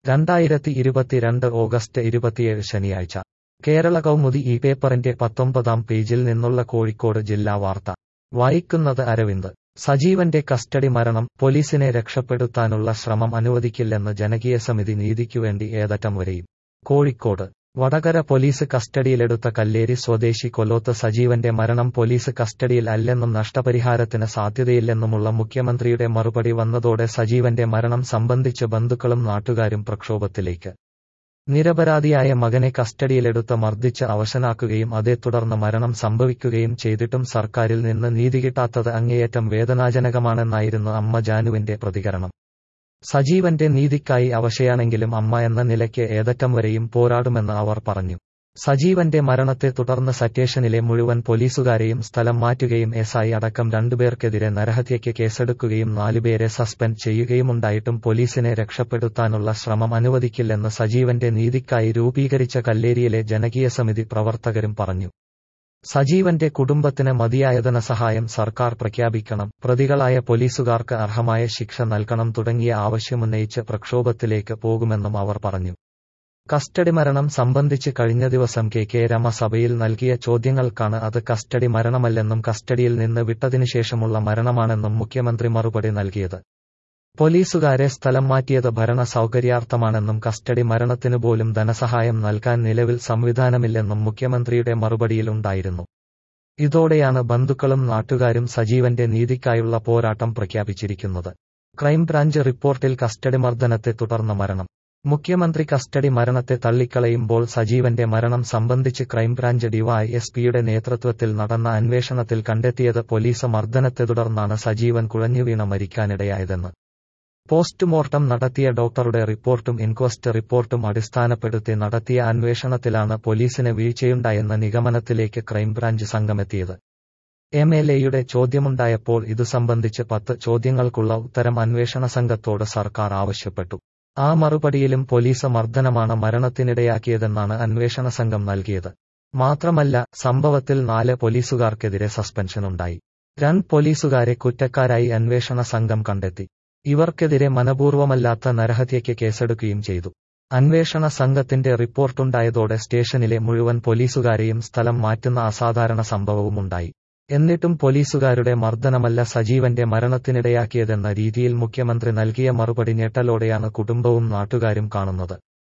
രണ്ടായിരത്തി ഇരുപത്തിരണ്ട് ഓഗസ്റ്റ് ഇരുപത്തിയേഴ് ശനിയാഴ്ച കേരള കൗമുദി ഈ പേപ്പറിന്റെ പത്തൊമ്പതാം പേജിൽ നിന്നുള്ള കോഴിക്കോട് ജില്ലാ വാർത്ത വായിക്കുന്നത് അരവിന്ദ് സജീവന്റെ കസ്റ്റഡി മരണം പോലീസിനെ രക്ഷപ്പെടുത്താനുള്ള ശ്രമം അനുവദിക്കില്ലെന്ന് ജനകീയ സമിതി നീതിക്കുവേണ്ടി ഏതറ്റം വരെയും കോഴിക്കോട് വടകര പോലീസ് കസ്റ്റഡിയിലെടുത്ത കല്ലേരി സ്വദേശി കൊല്ലോത്ത് സജീവന്റെ മരണം പോലീസ് കസ്റ്റഡിയിൽ അല്ലെന്നും നഷ്ടപരിഹാരത്തിന് സാധ്യതയില്ലെന്നുമുള്ള മുഖ്യമന്ത്രിയുടെ മറുപടി വന്നതോടെ സജീവന്റെ മരണം സംബന്ധിച്ച് ബന്ധുക്കളും നാട്ടുകാരും പ്രക്ഷോഭത്തിലേക്ക് നിരപരാധിയായ മകനെ കസ്റ്റഡിയിലെടുത്ത് മർദ്ദിച്ച് അവശനാക്കുകയും അതേ തുടർന്ന് മരണം സംഭവിക്കുകയും ചെയ്തിട്ടും സർക്കാരിൽ നിന്ന് നീതി കിട്ടാത്തത് അങ്ങേയറ്റം വേദനാജനകമാണെന്നായിരുന്നു അമ്മ ജാനുവിന്റെ പ്രതികരണം സജീവന്റെ നീതിക്കായി അവശയാണെങ്കിലും അമ്മ എന്ന നിലയ്ക്ക് ഏതറ്റം വരെയും പോരാടുമെന്ന് അവർ പറഞ്ഞു സജീവന്റെ മരണത്തെ തുടർന്ന് സറ്റേഷനിലെ മുഴുവൻ പോലീസുകാരെയും സ്ഥലം മാറ്റുകയും എസ് ഐ അടക്കം രണ്ടുപേർക്കെതിരെ നരഹത്യയ്ക്ക് കേസെടുക്കുകയും നാലുപേരെ സസ്പെൻഡ് ചെയ്യുകയുമുണ്ടായിട്ടും പോലീസിനെ രക്ഷപ്പെടുത്താനുള്ള ശ്രമം അനുവദിക്കില്ലെന്ന് സജീവന്റെ നീതിക്കായി രൂപീകരിച്ച കല്ലേരിയിലെ ജനകീയ സമിതി പ്രവർത്തകരും പറഞ്ഞു സജീവന്റെ കുടുംബത്തിന് മതിയായ ധനസഹായം സർക്കാർ പ്രഖ്യാപിക്കണം പ്രതികളായ പോലീസുകാർക്ക് അർഹമായ ശിക്ഷ നൽകണം തുടങ്ങിയ ആവശ്യമുന്നയിച്ച് പ്രക്ഷോഭത്തിലേക്ക് പോകുമെന്നും അവർ പറഞ്ഞു കസ്റ്റഡി മരണം സംബന്ധിച്ച് കഴിഞ്ഞ ദിവസം കെ കെ രമ സഭയിൽ നൽകിയ ചോദ്യങ്ങൾക്കാണ് അത് കസ്റ്റഡി മരണമല്ലെന്നും കസ്റ്റഡിയിൽ നിന്ന് വിട്ടതിനുശേഷമുള്ള മരണമാണെന്നും മുഖ്യമന്ത്രി മറുപടി നൽകിയത് പോലീസുകാരെ സ്ഥലം മാറ്റിയത് ഭരണ സൗകര്യാർത്ഥമാണെന്നും കസ്റ്റഡി മരണത്തിനു പോലും ധനസഹായം നൽകാൻ നിലവിൽ സംവിധാനമില്ലെന്നും മുഖ്യമന്ത്രിയുടെ മറുപടിയിലുണ്ടായിരുന്നു ഇതോടെയാണ് ബന്ധുക്കളും നാട്ടുകാരും സജീവന്റെ നീതിക്കായുള്ള പോരാട്ടം പ്രഖ്യാപിച്ചിരിക്കുന്നത് ക്രൈംബ്രാഞ്ച് റിപ്പോർട്ടിൽ കസ്റ്റഡി മർദ്ദനത്തെ തുടർന്ന് മരണം മുഖ്യമന്ത്രി കസ്റ്റഡി മരണത്തെ തള്ളിക്കളയുമ്പോൾ സജീവന്റെ മരണം സംബന്ധിച്ച് ക്രൈംബ്രാഞ്ച് ഡിവൈഎസ്പിയുടെ നേതൃത്വത്തിൽ നടന്ന അന്വേഷണത്തിൽ കണ്ടെത്തിയത് പോലീസ് മർദ്ദനത്തെ തുടർന്നാണ് സജീവൻ കുഴഞ്ഞുവീണ മരിക്കാനിടയായതെന്ന് പോസ്റ്റ്മോർട്ടം നടത്തിയ ഡോക്ടറുടെ റിപ്പോർട്ടും ഇൻക്വസ്റ്റ് റിപ്പോർട്ടും അടിസ്ഥാനപ്പെടുത്തി നടത്തിയ അന്വേഷണത്തിലാണ് പോലീസിന് വീഴ്ചയുണ്ടായെന്ന നിഗമനത്തിലേക്ക് ക്രൈംബ്രാഞ്ച് സംഘമെത്തിയത് എം എൽ എയുടെ ചോദ്യമുണ്ടായപ്പോൾ ഇതു സംബന്ധിച്ച് പത്ത് ചോദ്യങ്ങൾക്കുള്ള ഉത്തരം അന്വേഷണ സംഘത്തോട് സർക്കാർ ആവശ്യപ്പെട്ടു ആ മറുപടിയിലും പോലീസ് മർദ്ദനമാണ് മരണത്തിനിടയാക്കിയതെന്നാണ് അന്വേഷണ സംഘം നൽകിയത് മാത്രമല്ല സംഭവത്തിൽ നാല് പോലീസുകാർക്കെതിരെ സസ്പെൻഷനുണ്ടായി രണ്ട് പോലീസുകാരെ കുറ്റക്കാരായി അന്വേഷണ സംഘം കണ്ടെത്തി ഇവർക്കെതിരെ മനപൂർവമല്ലാത്ത നരഹത്യയ്ക്ക് കേസെടുക്കുകയും ചെയ്തു അന്വേഷണ സംഘത്തിന്റെ റിപ്പോർട്ടുണ്ടായതോടെ സ്റ്റേഷനിലെ മുഴുവൻ പോലീസുകാരെയും സ്ഥലം മാറ്റുന്ന അസാധാരണ സംഭവവുമുണ്ടായി എന്നിട്ടും പോലീസുകാരുടെ മർദ്ദനമല്ല സജീവന്റെ മരണത്തിനിടയാക്കിയതെന്ന രീതിയിൽ മുഖ്യമന്ത്രി നൽകിയ മറുപടി ഞെട്ടലോടെയാണ് കുടുംബവും നാട്ടുകാരും കാണുന്നത്